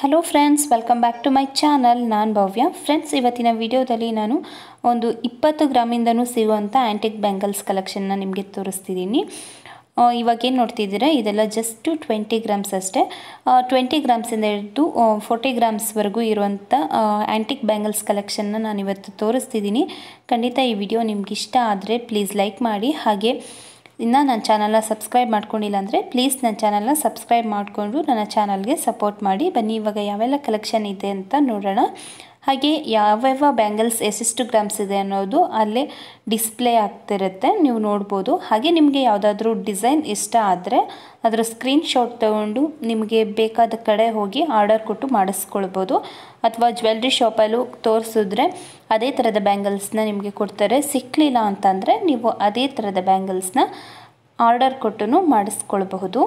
hello friends welcome back to my channel ನಾನು Bhavya friends ಇವತ್ತಿನ ವಿಡಿಯೋದಲ್ಲಿ ನಾನು ಒಂದು ಇಪ್ಪತ್ತು ಗ್ರಾಮಿಂದನೂ ಸಿಗುವಂಥ ಆ್ಯಂಟಿಕ್ ಬ್ಯಾಂಗಲ್ಸ್ ಕಲೆಕ್ಷನ್ನ ನಿಮಗೆ ತೋರಿಸ್ತಿದ್ದೀನಿ ಆ, ಇವಾಗ ಏನು ನೋಡ್ತಿದ್ದೀರಾ ಇದೆಲ್ಲ ಜಸ್ಟು ಟ್ವೆಂಟಿ ಗ್ರಾಮ್ಸ್ ಅಷ್ಟೇ ಟ್ವೆಂಟಿ ಗ್ರಾಮ್ಸಿಂದ ಹಿಡಿದು ಫೋರ್ಟಿ ಗ್ರಾಮ್ಸ್ವರೆಗೂ ಇರುವಂಥ ಆ್ಯಂಟಿಕ್ ಬ್ಯಾಂಗಲ್ಸ್ ಕಲೆಕ್ಷನ್ನ ನಾನು ಇವತ್ತು ತೋರಿಸ್ತಿದ್ದೀನಿ ಖಂಡಿತ ಈ ವಿಡಿಯೋ ನಿಮ್ಗೆ ಇಷ್ಟ ಆದರೆ ಪ್ಲೀಸ್ ಲೈಕ್ ಮಾಡಿ ಹಾಗೆ ಇನ್ನು ನನ್ನ ಚಾನಲ್ನ ಸಬ್ಸ್ಕ್ರೈಬ್ ಮಾಡ್ಕೊಂಡಿಲ್ಲ ಅಂದರೆ ಪ್ಲೀಸ್ ನನ್ನ ಚಾನಲ್ನ ಸಬ್ಸ್ಕ್ರೈಬ್ ಮಾಡಿಕೊಂಡು ನನ್ನ ಚಾನಲ್ಗೆ ಸಪೋರ್ಟ್ ಮಾಡಿ ಬನ್ನಿ ಇವಾಗ ಯಾವೆಲ್ಲ ಕಲೆಕ್ಷನ್ ಇದೆ ಅಂತ ನೋಡೋಣ ಹಾಗೆ ಯಾವ್ಯಾವ ಬ್ಯಾಂಗಲ್ಸ್ ಎಷ್ಟೆಷ್ಟು ಗ್ರಾಮ್ಸ್ ಇದೆ ಅನ್ನೋದು ಅಲ್ಲೇ ಡಿಸ್ಪ್ಲೇ ಆಗ್ತಿರುತ್ತೆ ನೀವು ನೋಡ್ಬೋದು ಹಾಗೆ ನಿಮಗೆ ಯಾವುದಾದ್ರೂ ಡಿಸೈನ್ ಇಷ್ಟ ಆದರೆ ಅದರ ಸ್ಕ್ರೀನ್ಶಾಟ್ ತೊಗೊಂಡು ನಿಮಗೆ ಬೇಕಾದ ಕಡೆ ಹೋಗಿ ಆರ್ಡರ್ ಕೊಟ್ಟು ಮಾಡಿಸ್ಕೊಳ್ಬೋದು ಅಥವಾ ಜ್ಯುವೆಲ್ರಿ ಶಾಪಲ್ಲೂ ತೋರಿಸಿದ್ರೆ ಅದೇ ಥರದ ಬ್ಯಾಂಗಲ್ಸ್ನ ನಿಮಗೆ ಕೊಡ್ತಾರೆ ಸಿಕ್ಕಲಿಲ್ಲ ಅಂತಂದರೆ ನೀವು ಅದೇ ಥರದ ಬ್ಯಾಂಗಲ್ಸ್ನ ಆರ್ಡರ್ ಕೊಟ್ಟು ಮಾಡಿಸ್ಕೊಳ್ಬಹುದು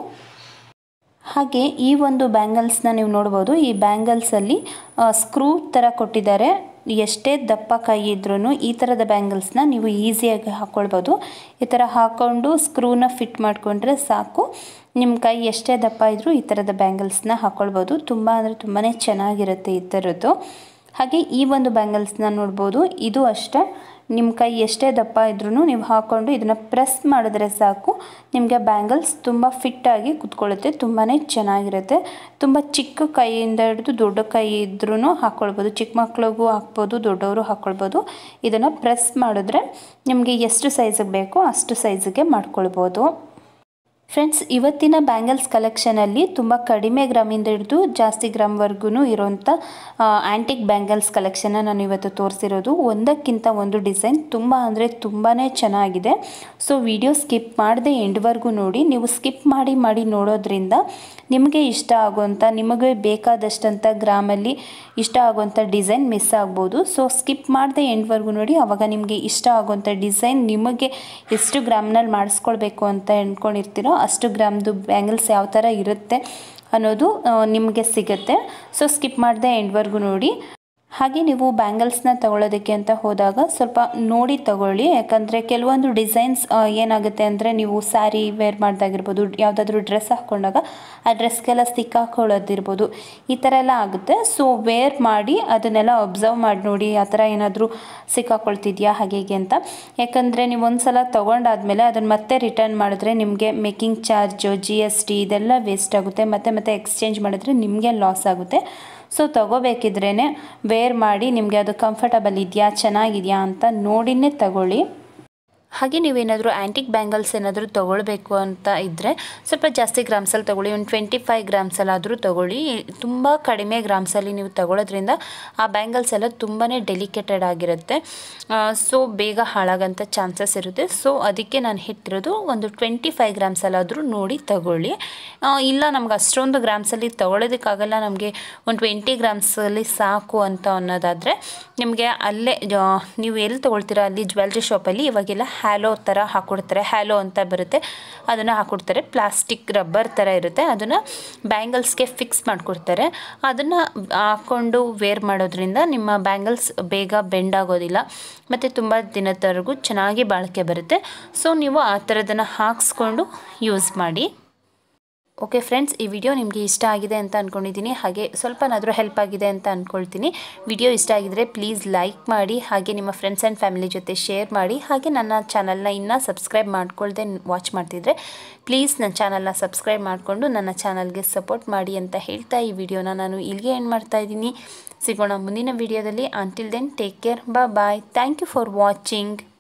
ಹಾಗೆ ಈ ಒಂದು ಬ್ಯಾಂಗಲ್ಸ್ನ ನೀವು ನೋಡ್ಬೋದು ಈ ಬ್ಯಾಂಗಲ್ಸಲ್ಲಿ ಸ್ಕ್ರೂ ಥರ ಕೊಟ್ಟಿದ್ದಾರೆ ಎಷ್ಟೇ ದಪ್ಪ ಕೈ ಇದ್ರೂ ಈ ಥರದ ಬ್ಯಾಂಗಲ್ಸ್ನ ನೀವು ಈಸಿಯಾಗಿ ಹಾಕ್ಕೊಳ್ಬೋದು ಈ ಥರ ಹಾಕ್ಕೊಂಡು ಸ್ಕ್ರೂನ ಫಿಟ್ ಮಾಡಿಕೊಂಡ್ರೆ ಸಾಕು ನಿಮ್ಮ ಕೈ ಎಷ್ಟೇ ದಪ್ಪ ಇದ್ದರೂ ಈ ಥರದ ಬ್ಯಾಂಗಲ್ಸ್ನ ಹಾಕ್ಕೊಳ್ಬೋದು ತುಂಬ ಅಂದರೆ ತುಂಬಾ ಚೆನ್ನಾಗಿರುತ್ತೆ ಈ ಥರದ್ದು ಹಾಗೆ ಈ ಒಂದು ಬ್ಯಾಂಗಲ್ಸ್ನ ನೋಡ್ಬೋದು ಇದು ಅಷ್ಟೇ ನಿಮ್ಮ ಕೈ ಎಷ್ಟೇ ದಪ್ಪ ಇದ್ರೂ ನೀವು ಹಾಕ್ಕೊಂಡು ಇದನ್ನು ಪ್ರೆಸ್ ಮಾಡಿದ್ರೆ ಸಾಕು ನಿಮಗೆ ಬ್ಯಾಂಗಲ್ಸ್ ತುಂಬ ಫಿಟ್ಟಾಗಿ ಕುತ್ಕೊಳ್ಳುತ್ತೆ ತುಂಬಾ ಚೆನ್ನಾಗಿರುತ್ತೆ ತುಂಬ ಚಿಕ್ಕ ಕೈಯಿಂದ ಹಿಡಿದು ದೊಡ್ಡ ಕೈ ಇದ್ರೂ ಹಾಕ್ಕೊಳ್ಬೋದು ಚಿಕ್ಕ ಮಕ್ಳಿಗೂ ಹಾಕ್ಬೋದು ದೊಡ್ಡವರು ಹಾಕ್ಕೊಳ್ಬೋದು ಇದನ್ನು ಪ್ರೆಸ್ ಮಾಡಿದ್ರೆ ನಿಮಗೆ ಎಷ್ಟು ಸೈಜಿಗೆ ಬೇಕೋ ಅಷ್ಟು ಸೈಜಿಗೆ ಮಾಡ್ಕೊಳ್ಬೋದು ಫ್ರೆಂಡ್ಸ್ ಇವತ್ತಿನ ಬ್ಯಾಂಗಲ್ಸ್ ಕಲೆಕ್ಷನಲ್ಲಿ ತುಂಬ ಕಡಿಮೆ ಗ್ರಾಮಿಂದ ಹಿಡಿದು ಜಾಸ್ತಿ ಗ್ರಾಮ್ವರೆಗೂ ಇರೋಂಥ ಆ್ಯಂಟಿಕ್ ಬ್ಯಾಂಗಲ್ಸ್ ಕಲೆಕ್ಷನ್ನ ನಾನು ಇವತ್ತು ತೋರಿಸಿರೋದು ಒಂದಕ್ಕಿಂತ ಒಂದು ಡಿಸೈನ್ ತುಂಬ ಅಂದರೆ ತುಂಬಾ ಚೆನ್ನಾಗಿದೆ ಸೊ ವಿಡಿಯೋ ಸ್ಕಿಪ್ ಮಾಡದೆ ಎಂಡ್ವರೆಗೂ ನೋಡಿ ನೀವು ಸ್ಕಿಪ್ ಮಾಡಿ ಮಾಡಿ ನೋಡೋದ್ರಿಂದ ನಿಮಗೆ ಇಷ್ಟ ಆಗುವಂಥ ನಿಮಗೆ ಬೇಕಾದಷ್ಟಂಥ ಗ್ರಾಮಲ್ಲಿ ಇಷ್ಟ ಆಗುವಂಥ ಡಿಸೈನ್ ಮಿಸ್ ಆಗ್ಬೋದು ಸೊ ಸ್ಕಿಪ್ ಮಾಡದೆ ಎಂಡ್ವರೆಗೂ ನೋಡಿ ಆವಾಗ ನಿಮಗೆ ಇಷ್ಟ ಆಗುವಂಥ ಡಿಸೈನ್ ನಿಮಗೆ ಎಷ್ಟು ಗ್ರಾಮ್ನಲ್ಲಿ ಮಾಡಿಸ್ಕೊಳ್ಬೇಕು ಅಂತ ಅಂದ್ಕೊಂಡಿರ್ತೀರೋ ಅಷ್ಟು ಗ್ರಾಮ್ದು ಬ್ಯಾಂಗಲ್ಸ್ ಯಾವ ಥರ ಇರುತ್ತೆ ಅನ್ನೋದು ನಿಮಗೆ ಸಿಗುತ್ತೆ ಸೊ ಸ್ಕಿಪ್ ಮಾಡದೆ ಎಂಡ್ವರೆಗೂ ನೋಡಿ ಹಾಗೆ ನೀವು ಬ್ಯಾಂಗಲ್ಸ್ನ ತಗೊಳ್ಳೋದಕ್ಕೆ ಅಂತ ಹೋದಾಗ ಸ್ವಲ್ಪ ನೋಡಿ ತಗೊಳ್ಳಿ ಯಾಕಂದರೆ ಕೆಲವೊಂದು ಡಿಸೈನ್ಸ್ ಏನಾಗುತ್ತೆ ಅಂದರೆ ನೀವು ಸ್ಯಾರಿ ವೇರ್ ಮಾಡ್ದಾಗಿರ್ಬೋದು ಯಾವುದಾದ್ರೂ ಡ್ರೆಸ್ ಹಾಕ್ಕೊಂಡಾಗ ಆ ಡ್ರೆಸ್ಗೆಲ್ಲ ಸ್ಟಿಕ್ ಹಾಕೊಳ್ಳೋದಿರ್ಬೋದು ಈ ಥರ ಎಲ್ಲ ಆಗುತ್ತೆ ಸೊ ವೇರ್ ಮಾಡಿ ಅದನ್ನೆಲ್ಲ ಅಬ್ಸರ್ವ್ ಮಾಡಿ ನೋಡಿ ಆ ಥರ ಏನಾದರೂ ಸಿಕ್ಕಾಕೊಳ್ತಿದ್ಯಾ ಹಾಗೆ ಹೀಗೆ ಅಂತ ಯಾಕಂದರೆ ನೀವು ಒಂದು ಸಲ ತೊಗೊಂಡಾದ್ಮೇಲೆ ಅದನ್ನು ಮತ್ತೆ ರಿಟರ್ನ್ ಮಾಡಿದ್ರೆ ನಿಮಗೆ making charge G S T ಇದೆಲ್ಲ ವೇಸ್ಟ್ ಆಗುತ್ತೆ ಮತ್ತೆ ಮತ್ತೆ ಎಕ್ಸ್ಚೇಂಜ್ ಮಾಡಿದ್ರೆ ನಿಮಗೆ ಲಾಸ್ ಆಗುತ್ತೆ ಸೊ ತೊಗೋಬೇಕಿದ್ರೇ ವೇರ್ ಮಾಡಿ ನಿಮಗೆ ಅದು ಕಂಫರ್ಟಬಲ್ ಇದೆಯಾ ಚೆನ್ನಾಗಿದೆಯಾ ಅಂತ ನೋಡಿನೇ ತಗೊಳ್ಳಿ ಹಾಗೆ ನೀವೇನಾದರೂ ಆ್ಯಂಟಿಕ್ ಬ್ಯಾಂಗಲ್ಸ್ ಏನಾದರೂ ತೊಗೊಳ್ಬೇಕು ಅಂತ ಇದ್ದರೆ ಸ್ವಲ್ಪ ಜಾಸ್ತಿ ಗ್ರಾಮ್ಸಲ್ಲಿ ತೊಗೊಳ್ಳಿ ಒಂದು ಟ್ವೆಂಟಿ ಫೈವ್ ಗ್ರಾಮ್ಸಲ್ಲಾದರೂ ತೊಗೊಳ್ಳಿ ತುಂಬ ಕಡಿಮೆ ಗ್ರಾಮ್ಸಲ್ಲಿ ನೀವು ತಗೊಳ್ಳೋದ್ರಿಂದ ಆ ಬ್ಯಾಂಗಲ್ಸ್ ಎಲ್ಲ ತುಂಬಾ ಡೆಲಿಕೇಟೆಡ್ ಆಗಿರುತ್ತೆ ಸೊ ಬೇಗ ಹಾಳಾಗೋಂಥ ಚಾನ್ಸಸ್ ಇರುತ್ತೆ ಸೊ ಅದಕ್ಕೆ ನಾನು ಇಟ್ಟಿರೋದು ಒಂದು ಟ್ವೆಂಟಿ ಫೈವ್ ಗ್ರಾಮ್ಸಲ್ಲಾದರೂ ನೋಡಿ ತಗೊಳ್ಳಿ ಇಲ್ಲ ನಮ್ಗೆ ಅಷ್ಟೊಂದು ಗ್ರಾಮ್ಸಲ್ಲಿ ತೊಗೊಳೋದಕ್ಕಾಗಲ್ಲ ನಮಗೆ ಒಂದು ಟ್ವೆಂಟಿ ಗ್ರಾಮ್ಸಲ್ಲಿ ಸಾಕು ಅಂತ ಅನ್ನೋದಾದರೆ ನಿಮಗೆ ಅಲ್ಲೇ ನೀವು ಎಲ್ಲಿ ತೊಗೊಳ್ತೀರಾ ಅಲ್ಲಿ ಜ್ಯುವೆಲ್ರಿ ಶಾಪಲ್ಲಿ ಇವಾಗೆಲ್ಲ ಹ್ಯಾಲೋ ಥರ ಹಾಕ್ಕೊಡ್ತಾರೆ ಹ್ಯಾಲೋ ಅಂತ ಬರುತ್ತೆ ಅದನ್ನು ಹಾಕ್ಕೊಡ್ತಾರೆ ಪ್ಲಾಸ್ಟಿಕ್ ರಬ್ಬರ್ ಥರ ಇರುತ್ತೆ ಅದನ್ನು ಬ್ಯಾಂಗಲ್ಸ್ಗೆ ಫಿಕ್ಸ್ ಮಾಡಿಕೊಡ್ತಾರೆ ಅದನ್ನು ಹಾಕ್ಕೊಂಡು ವೇರ್ ಮಾಡೋದ್ರಿಂದ ನಿಮ್ಮ ಬ್ಯಾಂಗಲ್ಸ್ ಬೇಗ ಬೆಂಡ್ ಆಗೋದಿಲ್ಲ ಮತ್ತು ತುಂಬ ದಿನದವರೆಗೂ ಚೆನ್ನಾಗಿ ಬಾಳಿಕೆ ಬರುತ್ತೆ ಸೊ ನೀವು ಆ ಥರದನ್ನು ಹಾಕ್ಸ್ಕೊಂಡು ಯೂಸ್ ಮಾಡಿ ಓಕೆ ಫ್ರೆಂಡ್ಸ್ ಈ ವಿಡಿಯೋ ನಿಮಗೆ ಇಷ್ಟ ಆಗಿದೆ ಅಂತ ಅಂದ್ಕೊಂಡಿದ್ದೀನಿ ಹಾಗೆ ಸ್ವಲ್ಪನಾದರೂ ಹೆಲ್ಪ್ ಆಗಿದೆ ಅಂತ ಅಂದ್ಕೊಳ್ತೀನಿ ವಿಡಿಯೋ ಇಷ್ಟ ಆಗಿದರೆ ಪ್ಲೀಸ್ ಲೈಕ್ ಮಾಡಿ ಹಾಗೆ ನಿಮ್ಮ ಫ್ರೆಂಡ್ಸ್ ಆ್ಯಂಡ್ ಫ್ಯಾಮಿಲಿ ಜೊತೆ ಶೇರ್ ಮಾಡಿ ಹಾಗೆ ನನ್ನ ಚಾನಲ್ನ ಇನ್ನೂ ಸಬ್ಸ್ಕ್ರೈಬ್ ಮಾಡ್ಕೊಳ್ದೆ ವಾಚ್ ಮಾಡ್ತಿದ್ರೆ ಪ್ಲೀಸ್ ನನ್ನ ಚಾನಲ್ನ ಸಬ್ಸ್ಕ್ರೈಬ್ ಮಾಡಿಕೊಂಡು ನನ್ನ ಚಾನಲ್ಗೆ ಸಪೋರ್ಟ್ ಮಾಡಿ ಅಂತ ಹೇಳ್ತಾ ಈ ವಿಡಿಯೋನ ನಾನು ಇಲ್ಲಿಗೆ ಎಂಡ್ ಮಾಡ್ತಾ ಇದ್ದೀನಿ ಸಿಗೋಣ ಮುಂದಿನ ವಿಡಿಯೋದಲ್ಲಿ until then take care bye bye thank you for watching